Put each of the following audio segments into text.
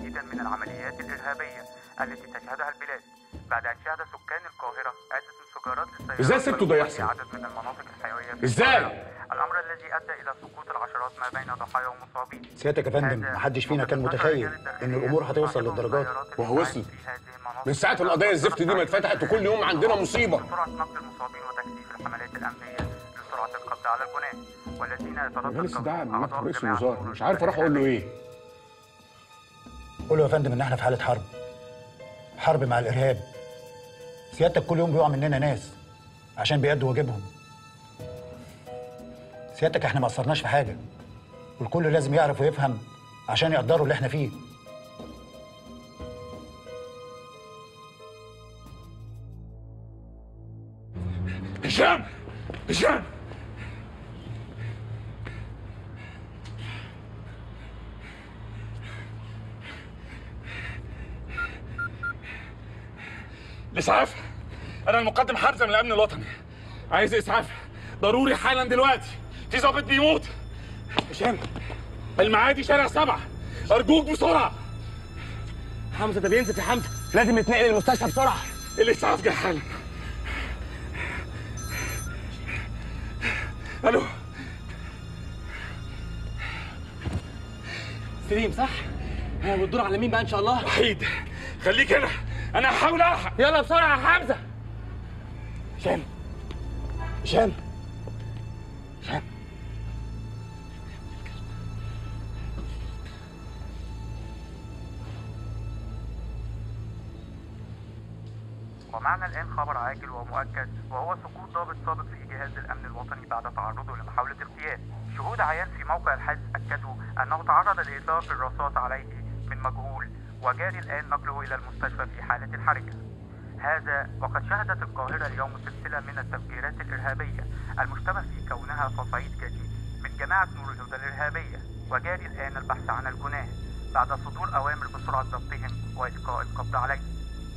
مزيدا من العمليات الإرهابية التي تشهدها البلاد بعد أن شهد سكان القاهرة عدة انفجارات للسيارات إزاي سبتوا ده يحصل؟ في عدد من المناطق الحيوية في إزاي؟ القاهرة. الأمر الذي أدى إلى سقوط العشرات ما بين ضحايا ومصابين سيادتك يا فندم محدش فينا كان متخيل ان الامور هتوصل للدرجات دي وهو وصل من ساعة القضية الزفت دي ما اتفتحت وكل يوم عندنا مصيبة سرعة نقل المصابين وتكثيف الحملات الأمنية لسرعة القبض على الجناه والذين يتردد أنا لسه داعي من قبضهم مكتب أعضاء رئيس جماعة الوزراء مرور مش عارف أروح أقول له إيه قولوا يا فندم ان احنا في حاله حرب حرب مع الارهاب سيادتك كل يوم بيقع مننا ناس عشان بيأدوا واجبهم سيادتك احنا ما قصرناش في حاجه والكل لازم يعرف ويفهم عشان يقدروا اللي احنا فيه هشام هشام الإسعاف أنا المقدم حمزة من الأمن الوطني عايز إسعاف ضروري حالا دلوقتي في ضابط بيموت هشام المعادي شارع سبعة أرجوك بسرعة حمزه ده بينزف يا حمزه لازم نتنقل المستشفى بسرعه الإسعاف جه حالا ألو سليم صح؟ ها والدور على مين بقى ان شاء الله؟ وحيد خليك هنا أنا هحاول ألحق يلا بسرعه يا حمزه هشام هشام هشام ومعنا الآن خبر عاجل ومؤكد وهو سقوط ضابط سابق في جهاز الأمن الوطني بعد تعرضه لمحاولة اغتيال. شهود عيان في موقع الحادث أكدوا أنه تعرض لإطلاق الرصاص عليه من مجهول وجاري الآن نقله إلى المستشفى في حالة الحرجة. هذا وقد شهدت القاهرة اليوم سلسلة من التفجيرات الإرهابية المشتبه في كونها تصعيد جديد من جماعة نور الهدى الإرهابية وجاري الآن البحث عن الجناه بعد صدور أوامر بسرعة ضبطهم وإلقاء القبض عليهم.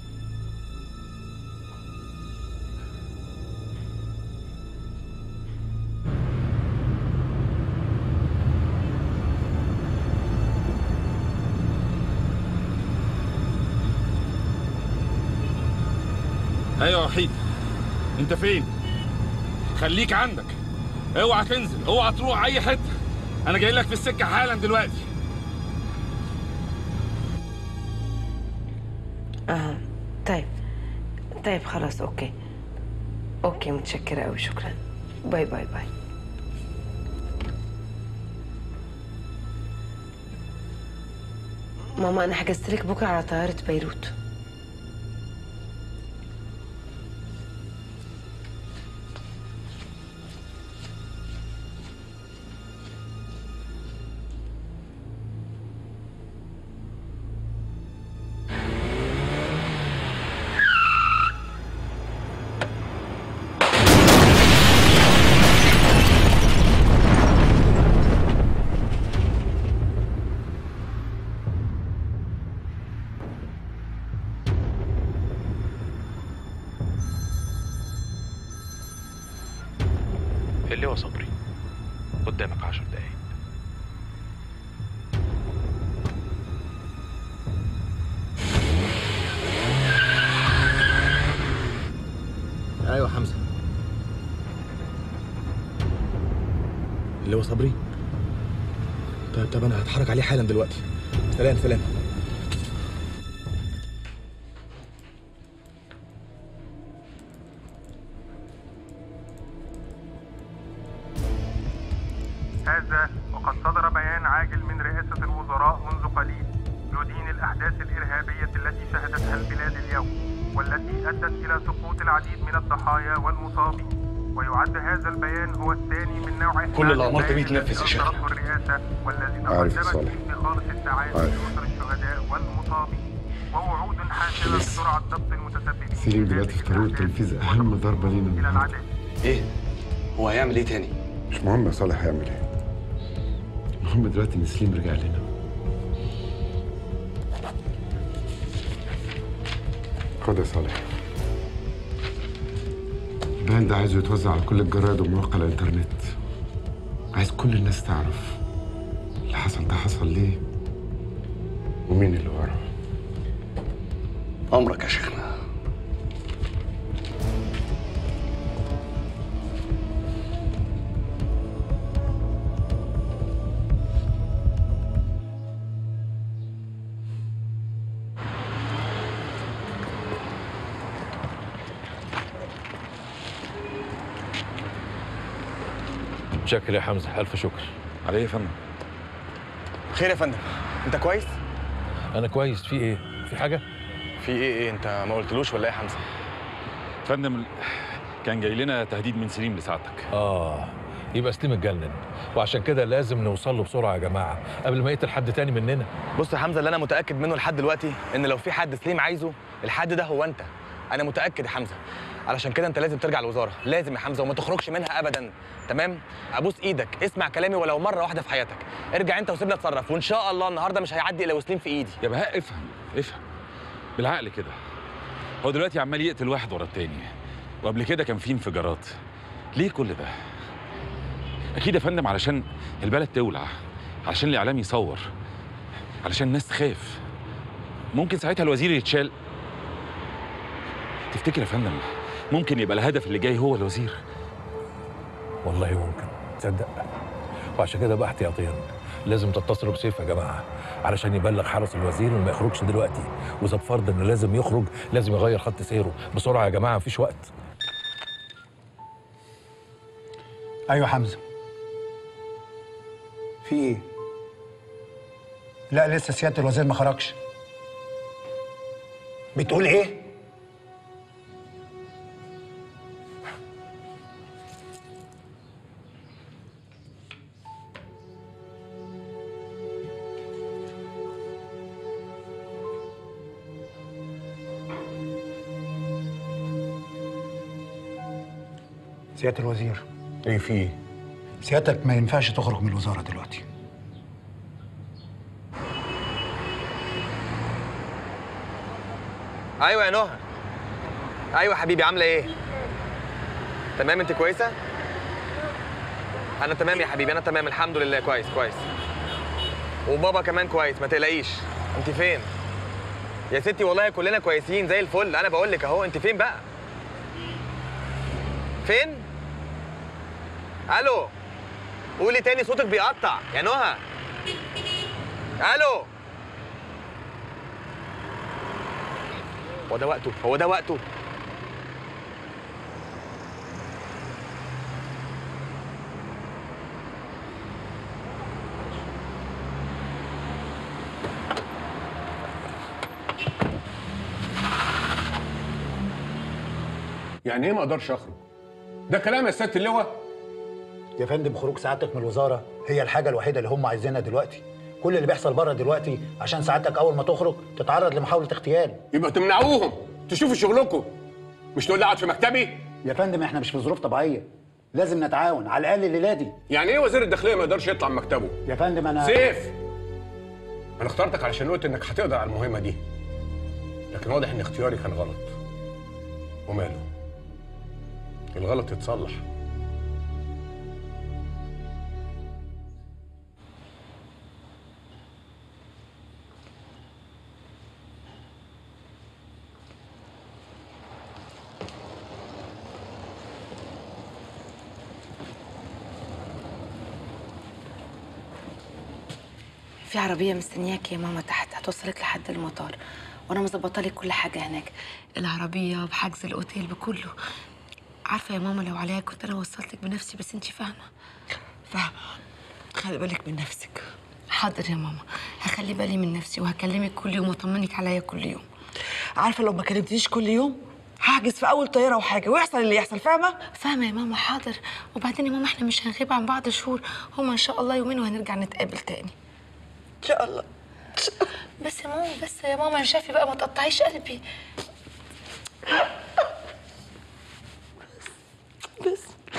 ايوه يا وحيد انت فين خليك عندك اوعى تنزل اوعى تروح اي حته انا جاي لك في السكه حالا دلوقتي اه طيب طيب خلاص اوكي اوكي متشكرة أوي شكرا باي باي باي ماما أنا حجزت لك بكرة على طيارة بيروت اللواء صبري قدامك عشر دقايق ايوه حمزه اللي هو صبري طيب طب انا هتحرك عليه حالا دلوقتي سلام سلام هذا وقد صدر بيان عاجل من رئاسة الوزراء منذ قليل يدين الأحداث الإرهابية التي شهدتها البلاد اليوم والتي أدت إلى سقوط العديد من الضحايا والمصابين ويعد هذا البيان هو الثاني من نوعه كل اللي أمرت بيه الذي يتنفذ يا شيخ. أصدرته الرئاسة والذي عارف يا تقدمت صالح. فيه بخالص التعاون عارف. لأسر الشهداء والمصابين ووعود حاسمة بسرعة ضبط المتسببين سليم في دلوقتي هذه في طريق الأحداث تنفيذ أهم ضربة لينا إلى النهاردة العدالة ايه هو هيعمل ايه تاني مش مهم يا صالح هيعمل ايه المهم دلوقتي ان سليم رجع لنا خد يا صالح البيان ده عايزه يتوزع على كل الجرايد ومواقع الانترنت عايز كل الناس تعرف اللي حصل ده حصل ليه ومين اللي ورا عمرك يا شيخنا شكرا يا حمزه الف شكر عليه يا فندم خير يا فندم انت كويس انا كويس في ايه في حاجه في ايه ايه انت ما قلتلوش ولا ايه يا حمزه فندم كان جاي لنا تهديد من سليم لسعادتك اه يبقى سليم اتجنن وعشان كده لازم نوصل له بسرعه يا جماعه قبل ما يقتل حد تاني مننا بص يا حمزه اللي انا متاكد منه لحد دلوقتي ان لو في حد سليم عايزه الحد ده هو انت انا متاكد يا حمزه علشان كده انت لازم ترجع الوزاره لازم يا حمزه وما تخرجش منها ابدا تمام ابوس ايدك اسمع كلامي ولو مره واحده في حياتك ارجع انت وسيبني اتصرف وان شاء الله النهارده مش هيعدي الا وسليم في ايدي يا بهاء افهم افهم بالعقل كده هو دلوقتي عمال يقتل واحد ورا التاني وقبل كده كان في انفجارات ليه كل ده اكيد يا فندم علشان البلد تولع علشان الاعلام يصور علشان الناس تخاف ممكن ساعتها الوزير يتشال تفتكر يا فندم ممكن يبقى الهدف اللي جاي هو الوزير والله ممكن تصدق وعشان كده بقى احتياطيا لازم تتصلوا بسيف يا جماعه علشان يبلغ حرس الوزير انه ما يخرجش دلوقتي واذا بفرض انه لازم يخرج لازم يغير خط سيره بسرعه يا جماعه مفيش وقت ايوه حمزه في ايه لا لسه سياده الوزير ما خرجش بتقول ايه سياده الوزير ايه في ايه سيادتك ما ينفعش تخرج من الوزاره دلوقتي ايوه يا نهى ايوه حبيبي عامله ايه تمام انت كويسه انا تمام يا حبيبي انا تمام الحمد لله كويس كويس وبابا كمان كويس ما تقلقيش انت فين يا ستي والله كلنا كويسين زي الفل انا بقول لك اهو انت فين بقى فين الو قولي تاني صوتك بيقطع يا نهى الو هو ده وقته هو ده وقته يعني ايه ما اقدرش اخرج ده كلام يا سياده اللواء يا فندم خروج سعادتك من الوزاره هي الحاجه الوحيده اللي هم عايزينها دلوقتي كل اللي بيحصل بره دلوقتي عشان سعادتك اول ما تخرج تتعرض لمحاوله اغتيال يبقى تمنعوهم تشوفوا شغلكم مش تقول لي اقعد في مكتبي يا فندم احنا مش في ظروف طبيعيه لازم نتعاون على الاقل الليله دي يعني ايه وزير الداخليه ما يقدرش يطلع من مكتبه يا فندم انا سيف انا اخترتك علشان قلت انك هتقدر على المهمه دي لكن واضح ان اختياري كان غلط وماله الغلط يتصلح في عربية مستنياك يا ماما تحت هتوصلك لحد المطار وانا مظبطه لك كل حاجة هناك العربية بحجز الاوتيل بكله عارفة يا ماما لو عليا كنت انا وصلتك بنفسي بس انتي فاهمة فاهمة خلي بالك من نفسك حاضر يا ماما هخلي بالي من نفسي وهكلمك كل يوم واطمنك عليا كل يوم عارفة لو ما كلمتنيش كل يوم هحجز في أول طيارة وحاجة ويحصل اللي يحصل فاهمة؟ فاهمة يا ماما حاضر وبعدين يا ماما احنا مش هنغيب عن بعض شهور هما ان شاء الله يومين وهنرجع نتقابل تاني إن شاء الله بس يا ماما بس يا ماما شافي بقى ما تقطعيش قلبي بس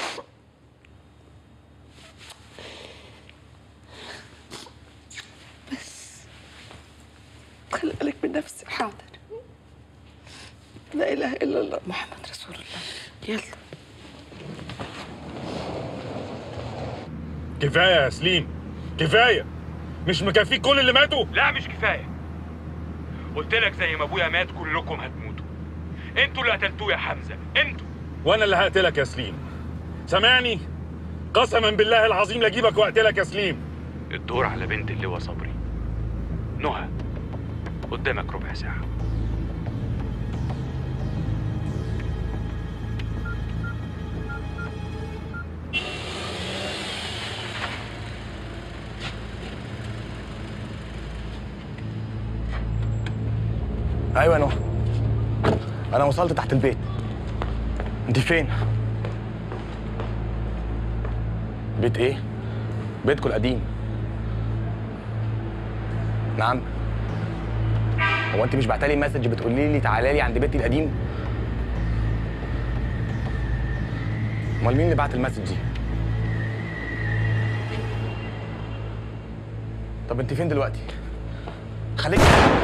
بس خلي بالك من نفسك حاضر لا إله إلا الله محمد رسول الله يلا كفايه يا سليم كفايه مش مكفيك كل اللي ماتوا لا مش كفايه قلت لك زي ما ابويا مات كلكم هتموتوا انتوا اللي قتلتوه يا حمزه انتوا وانا اللي هقتلك يا سليم سامعني قسما بالله العظيم لاجيبك واقتلك يا سليم الدور على بنت اللواء صبري نهى قدامك ربع ساعه ايوه يا نهى انا وصلت تحت البيت انت فين بيت ايه بيتكم القديم نعم هو انت مش بعتلي مسج بتقولي لي تعالى لي عند بيتي القديم امال مين اللي بعت المسج دي طب انت فين دلوقتي خليك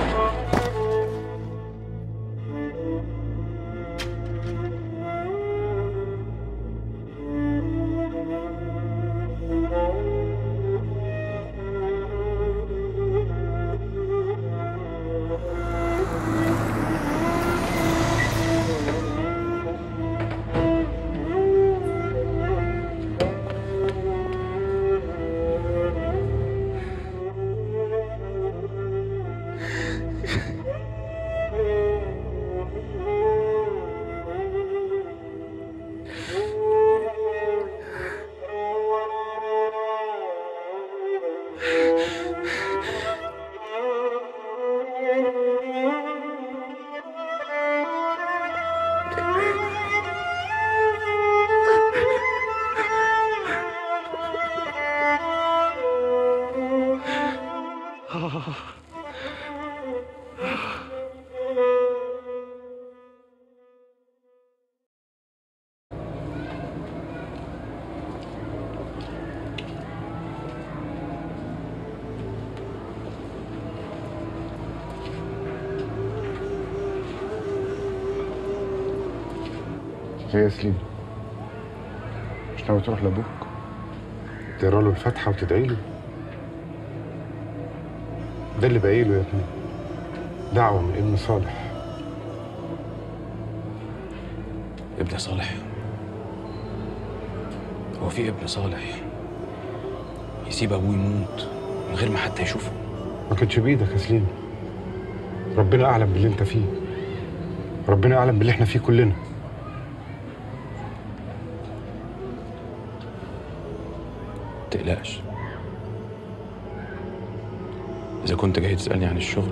ايه يا سليم مش ناوي تروح لابوك تقرا له الفاتحه وتدعي له ده اللي باقي له يا ابني دعوه من ابن صالح ابن صالح هو في ابن صالح يسيب ابوه يموت من غير ما حتى يشوفه ما كانش بايدك يا سليم ربنا اعلم باللي انت فيه ربنا اعلم باللي احنا فيه كلنا تقلقش إذا كنت جاي تسألني عن الشغل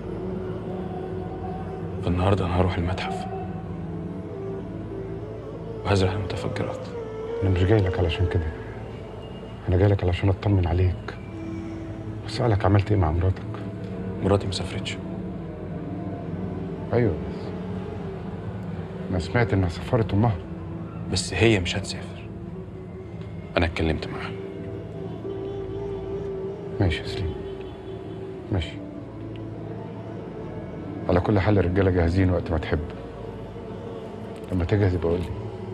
فالنهاردة أنا هروح المتحف وهزرع المتفجرات انا مش جاي لك علشان كده انا جاي لك علشان اطمن عليك واسالك عملت ايه مع مراتك مراتي ما سافرتش ايوه بس انا سمعت انها سفرت امها بس هي مش هتسافر أنا اتكلمت معاها ماشي يا سليم ماشي على كل حال الرجاله جاهزين وقت ما تحب لما تجهز يبقى قول لي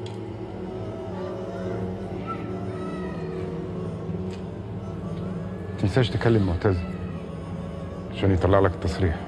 تنساش تكلم معتز عشان يطلع لك التصريح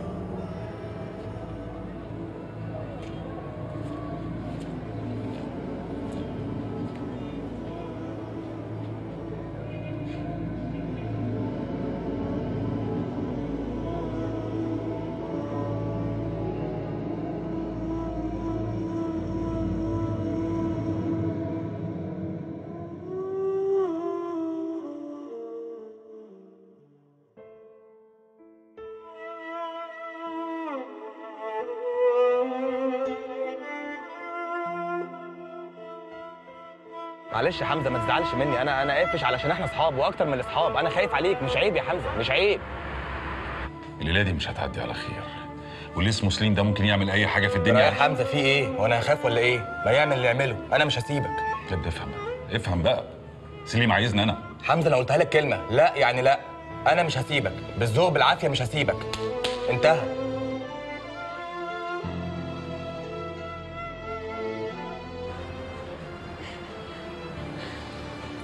معلش يا حمزه ما تزعلش مني انا انا قافش علشان احنا اصحاب واكتر من الاصحاب انا خايف عليك مش عيب يا حمزه مش عيب الليله دي مش هتعدي على خير واللي اسمه سليم ده ممكن يعمل اي حاجه في يا الدنيا حمزه في ايه وانا هخاف ولا ايه ما يعمل اللي يعمله انا مش هسيبك يا ابني افهم بقى افهم بقى سليم عايزني انا حمزه انا قلتها لك كلمه لا يعني لا انا مش هسيبك بالذوق بالعافيه مش هسيبك انتهى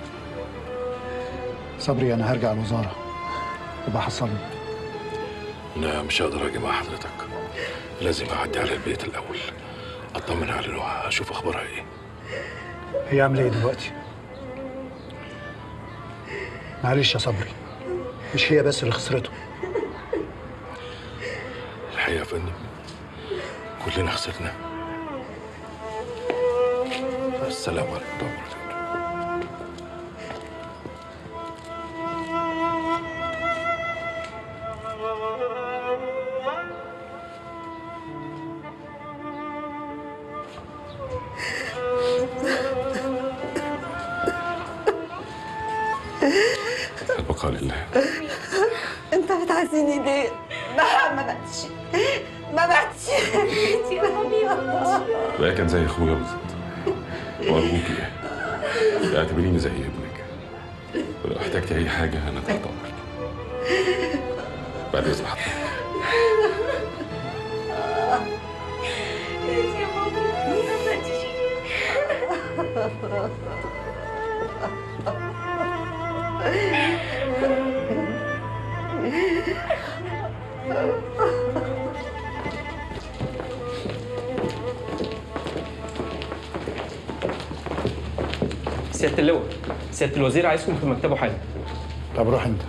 صبري انا هرجع الوزاره وبحصله لا مش هقدر اجي مع حضرتك لازم اعدي على البيت الاول اطمن على نوح اشوف اخبارها ايه هي عامله ايه دلوقتي معلش يا صبري مش هي بس اللي خسرته الحقيقه يا فندم كلنا خسرنا السلام عليكم ورحمه الله وبركاته البقاء لله انت بتعزيني ليه؟ ما ما ماتش ما ماتش يا حبيبي بقى كان زي اخويا بالظبط وارجوكي اعتبريني زي ابنك ولو احتجتي اي حاجه انا تحت امرك بعد اذن حضرتك يا ماما ما ماتش سياده اللواء سياده الوزير عايزكم في مكتبه حالا طب روح انت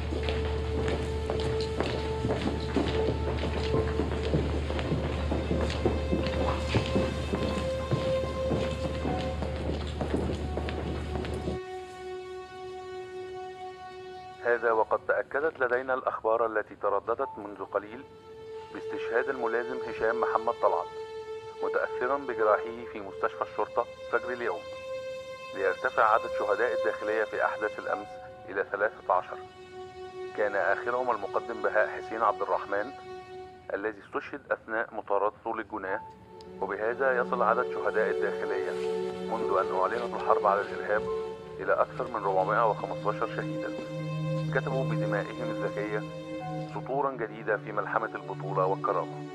هذا وقد تأكدت لدينا الأخبار التي ترددت منذ قليل باستشهاد الملازم هشام محمد طلعت متأثرا بجراحه في مستشفى الشرطة فجر اليوم ليرتفع عدد شهداء الداخلية في أحداث الأمس إلى 13 كان آخرهم المقدم بهاء حسين عبد الرحمن الذي استشهد أثناء مطاردته للجناه وبهذا يصل عدد شهداء الداخلية منذ أن أعلنت الحرب على الإرهاب إلى أكثر من 415 شهيدا كتبوا بدمائهم الزكية سطورا جديدة في ملحمة البطولة والكرامة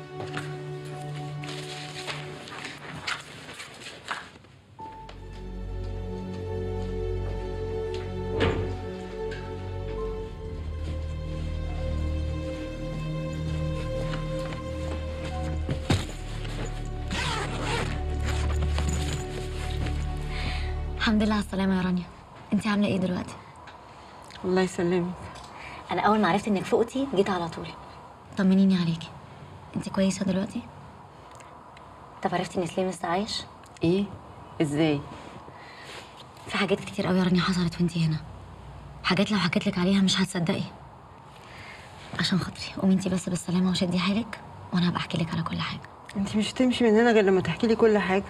الحمد لله على السلامة يا رانيا انت عاملة ايه دلوقتي؟ الله يسلمك انا اول ما عرفت انك فقتي جيت على طول طمنيني عليكي انت كويسة دلوقتي؟ طب عرفتي ان سليم لسه عايش؟ ايه؟ ازاي؟ في حاجات كتير قوي يا رانيا حصلت وانتي هنا حاجات لو حكيت لك عليها مش هتصدقي عشان خاطري قومي انتي بس بالسلامة وشدي حيلك وانا هبقى احكي لك على كل حاجة انت مش هتمشي من هنا غير لما تحكي لي كل حاجه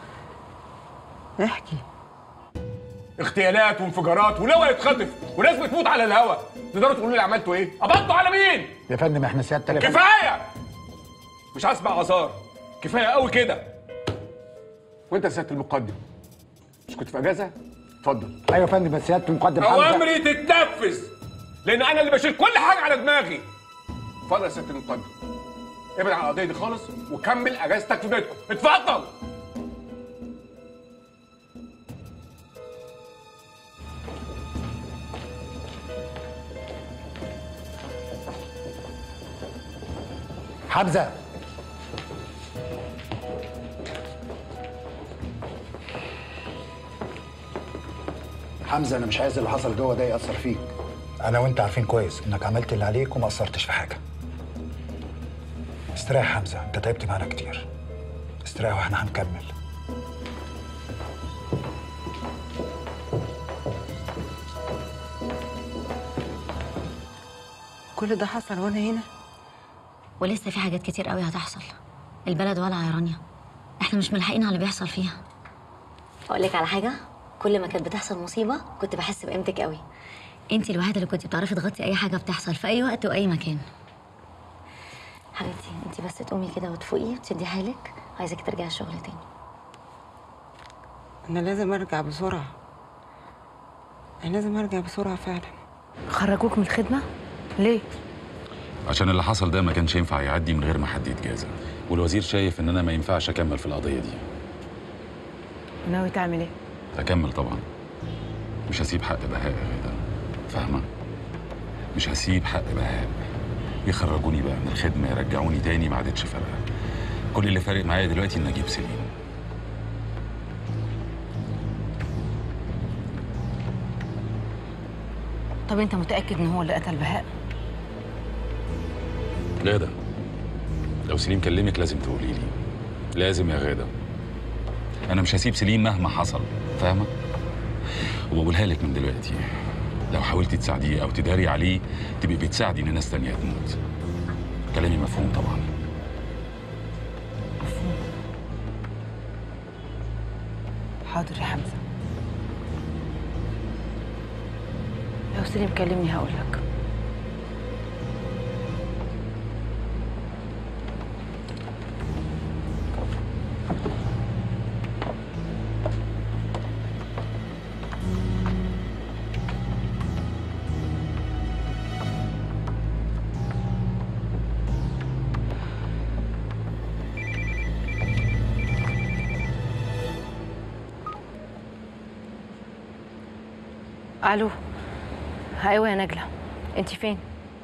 احكي اغتيالات وانفجارات ولواء يتخطف وناس بتموت على الهوا تقدروا تقولوا لي عملتوا ايه؟ قبضتوا على مين؟ يا فندم احنا سيادتك كفايه مش هسمع اثار كفايه قوي كده وانت يا سياده المقدم مش كنت في اجازه؟ اتفضل ايوه يا فندم بس سياده المقدم حمزه اوامري تتنفذ لان انا اللي بشيل كل حاجه على دماغي اتفضل يا سياده المقدم ابعد عن القضيه دي خالص وكمل اجازتك في بيتكم اتفضل حمزه حمزه انا مش عايز اللي حصل جوه ده ياثر فيك انا وانت عارفين كويس انك عملت اللي عليك وما قصرتش في حاجه استريح يا حمزه انت تعبت معانا كتير استريح واحنا هنكمل كل ده حصل وانا هنا ولسه في حاجات كتير قوي هتحصل البلد ولع يا رانيا احنا مش ملحقين على اللي بيحصل فيها اقول لك على حاجه كل ما كانت بتحصل مصيبه كنت بحس بقيمتك قوي انت الوحيده اللي كنت بتعرفي تغطي اي حاجه بتحصل في اي وقت واي مكان حبيبتي انت بس تقومي كده وتفوقي وتشدي حالك عايزك ترجعي الشغل تاني انا لازم ارجع بسرعه انا لازم ارجع بسرعه فعلا خرجوك من الخدمة؟ ليه؟ عشان اللي حصل ده ما كانش ينفع يعدي من غير ما حد يتجازى والوزير شايف ان انا ما ينفعش اكمل في القضيه دي ناوي تعمل ايه؟ اكمل طبعا مش هسيب حق بهاء يا غدا فاهمه مش هسيب حق بهاء يخرجوني بقى من الخدمه يرجعوني تاني ما عادتش فارقه كل اللي فارق معايا دلوقتي ان اجيب سليم طب انت متاكد ان هو اللي قتل بهاء غاده لو سليم كلمك لازم تقولي لي لازم يا غاده انا مش هسيب سليم مهما حصل فاهمه وبقولها لك من دلوقتي لو حاولتي تساعديه او تداري عليه تبقي بتساعدي ان ناس تانية تموت كلامي مفهوم طبعا حاضر يا حمزه لو سليم كلمني هقول لك الو ايوه يا نجله انت فين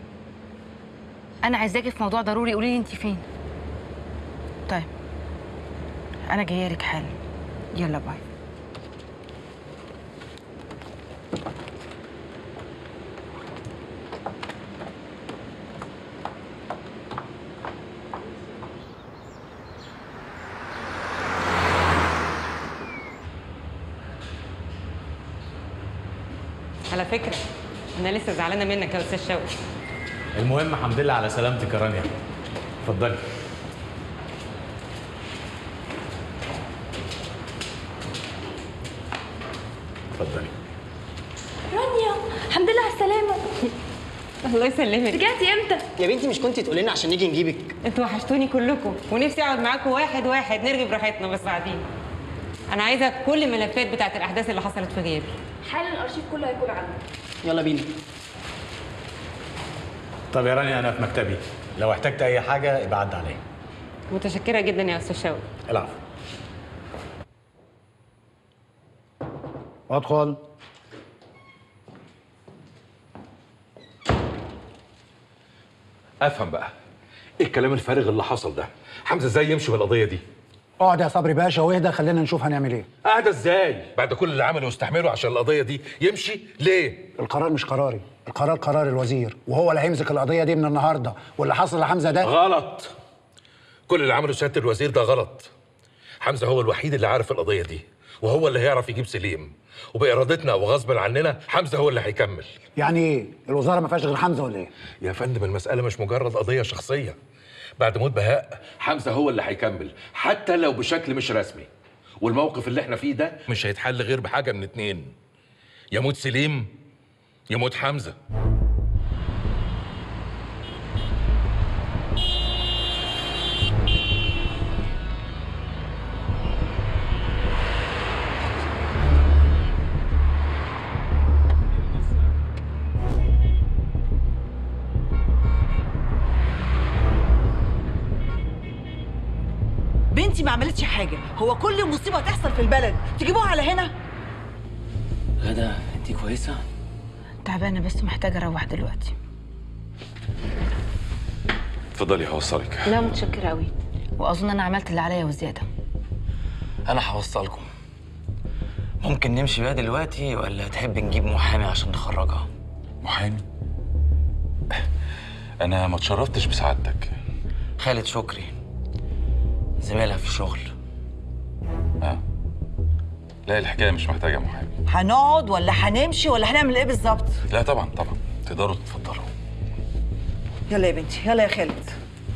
انا عايزاكي في موضوع ضروري قولي لي انت فين طيب انا جايه لك حالا يلا باي على فكرة أنا لسه زعلانة منك يا أستاذ شوقي المهم الحمد لله على سلامتك يا رانيا اتفضلي اتفضلي رانيا الحمد لله على السلامة الله يسلمك رجعتي امتى؟ يا بنتي مش كنتي تقولي لنا عشان نيجي نجيبك انتوا وحشتوني كلكم ونفسي اقعد معاكم واحد واحد نرغي براحتنا بس بعدين انا عايزه كل الملفات بتاعت الاحداث اللي حصلت في غيابي حالا الارشيف كله هيكون عندك يلا بينا طب يا رانيا انا في مكتبي لو احتجت اي حاجه ابقى عدى عليا متشكره جدا يا استاذ شوقي العفو ادخل افهم بقى ايه الكلام الفارغ اللي حصل ده حمزه ازاي يمشي بالقضيه دي اقعد يا صبري باشا واهدى خلينا نشوف هنعمل ايه قاعده ازاي بعد كل اللي عمله واستحمله عشان القضيه دي يمشي ليه القرار مش قراري القرار قرار الوزير وهو اللي هيمسك القضيه دي من النهارده واللي حصل لحمزه ده غلط كل اللي عمله سياده الوزير ده غلط حمزه هو الوحيد اللي عارف القضيه دي وهو اللي هيعرف يجيب سليم وبارادتنا وغصب عننا حمزه هو اللي هيكمل يعني ايه الوزاره ما فيهاش غير حمزه ولا ايه يا فندم المساله مش مجرد قضيه شخصيه بعد موت بهاء حمزه هو اللي هيكمل حتى لو بشكل مش رسمي والموقف اللي احنا فيه ده مش هيتحل غير بحاجه من اتنين يموت سليم يموت حمزه بنتي ما عملتش حاجه هو كل مصيبه تحصل في البلد تجيبوها على هنا غدا انت كويسه تعبانه بس محتاجه اروح دلوقتي اتفضلي هوصلك لا متشكره قوي واظن انا عملت اللي عليا وزياده انا هوصلكم ممكن نمشي بقى دلوقتي ولا تحب نجيب محامي عشان نخرجها محامي انا ما اتشرفتش بسعادتك خالد شكري زميلها في الشغل اه لا الحكايه مش محتاجه محامي هنقعد ولا هنمشي ولا هنعمل ايه بالظبط لا طبعا طبعا تقدروا تتفضلوا يلا يا بنتي يلا يا خالد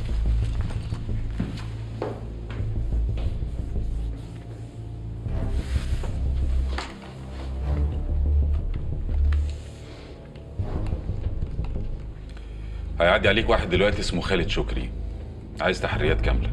هيعدي عليك واحد دلوقتي اسمه خالد شكري عايز تحريات كامله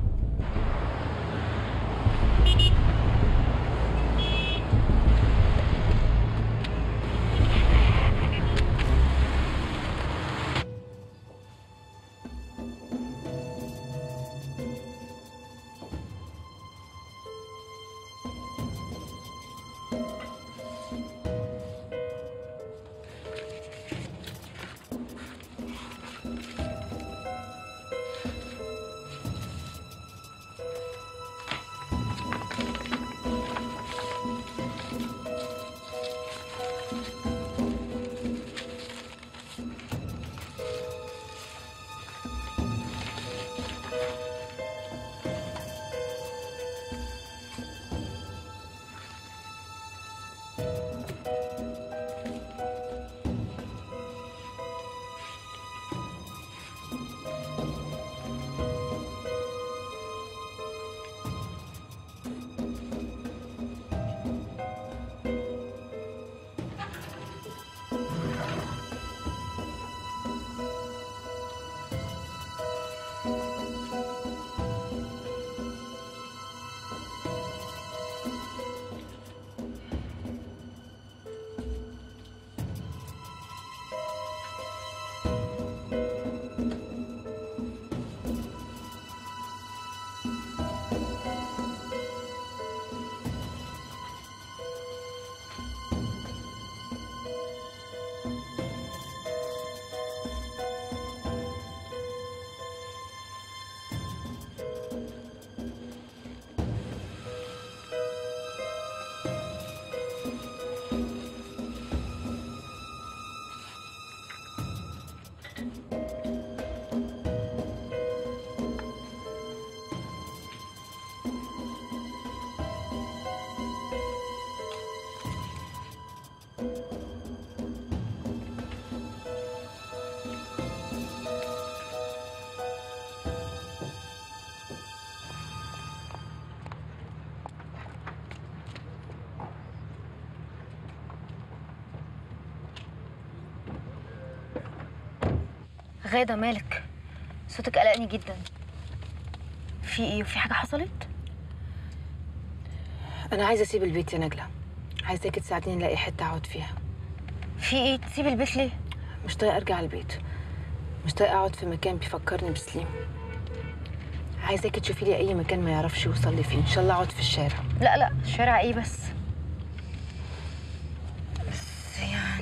غادة مالك صوتك قلقني جدا في ايه وفي حاجة حصلت؟ انا عايزه اسيب البيت يا نجله عايزاكي تساعديني نلاقي حته اقعد فيها في ايه تسيب البيت ليه مش طايقه ارجع البيت مش طايقه اقعد في مكان بيفكرني بسليم عايزاكي تشوفي لي اي مكان ما يعرفش يوصل لي فيه ان شاء الله اقعد في الشارع لا لا شارع ايه بس بس يعني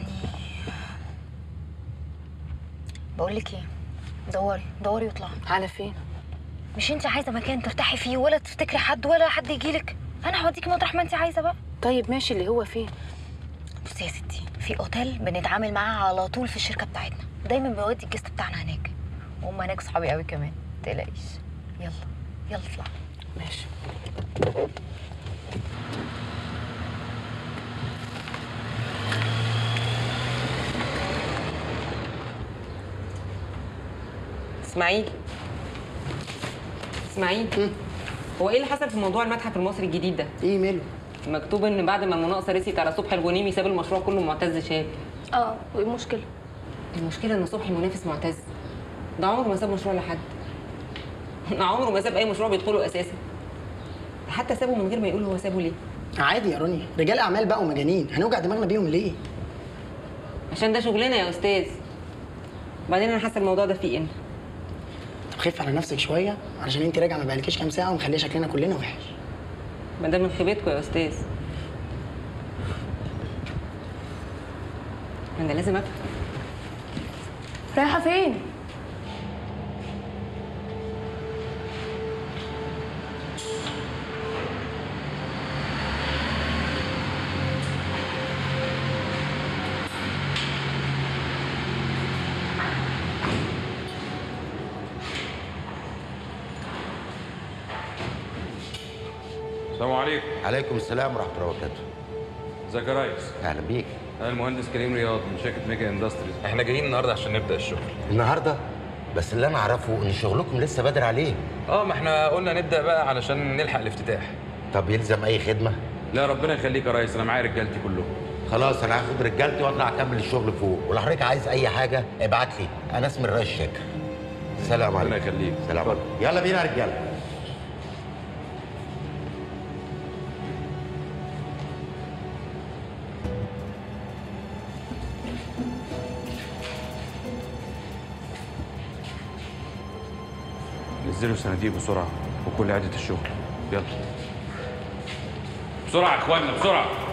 بقول لك ايه دوري دوري واطلعي على فين مش انت عايزه مكان ترتاحي فيه ولا تفتكري حد ولا حد يجيلك انا هوديكي مطرح ما انت عايزه بقى طيب ماشي اللي هو فين بصي يا ستي في اوتيل بنتعامل معاه على طول في الشركه بتاعتنا دايما بيودي الجست بتاعنا هناك وهم هناك صحابي قوي كمان متقلقيش يلا يلا اطلع ماشي اسماعيل اسماعيل هو ايه اللي حصل في موضوع المتحف المصري الجديد ده؟ ايه ماله؟ مكتوب ان بعد ما المناقصه رسيت على صبحي الغنيمي ساب المشروع كله معتز شاب اه وايه المشكله المشكله ان صبحي منافس معتز ده عمره ما ساب مشروع لحد ده عمره ما ساب اي مشروع بيدخله اساسا ده حتى سابه من غير ما يقول هو سابه ليه عادي يا رانيا رجال اعمال بقى ومجانين هنوجع دماغنا بيهم ليه عشان ده شغلنا يا استاذ بعدين انا حاسه الموضوع ده فيه ان طب خف على نفسك شويه علشان انت راجعه ما بقالكيش كام ساعه ومخليه شكلنا كلنا وحش ما ده من خيبتكم يا استاذ انا لازم افهم رايحه فين السلام عليكم عليكم السلام ورحمه الله وبركاته ازيك يا ريس اهلا بيك انا المهندس كريم رياض من شركه ميجا اندستريز احنا جايين النهارده عشان نبدا الشغل النهارده بس اللي انا اعرفه ان شغلكم لسه بدري عليه اه ما احنا قلنا نبدا بقى علشان نلحق الافتتاح طب يلزم اي خدمه لا ربنا يخليك يا ريس انا معايا رجالتي كلهم خلاص انا هاخد رجالتي واطلع اكمل الشغل فوق ولو حضرتك عايز اي حاجه ابعت لي انا اسمي الرئيس شاكر سلام عليكم ربنا يخليك سلام عليكم يلا بينا يا رجاله نزلوا الصناديق بسرعه وكل عده الشغل يلا بسرعه يا اخوانا بسرعه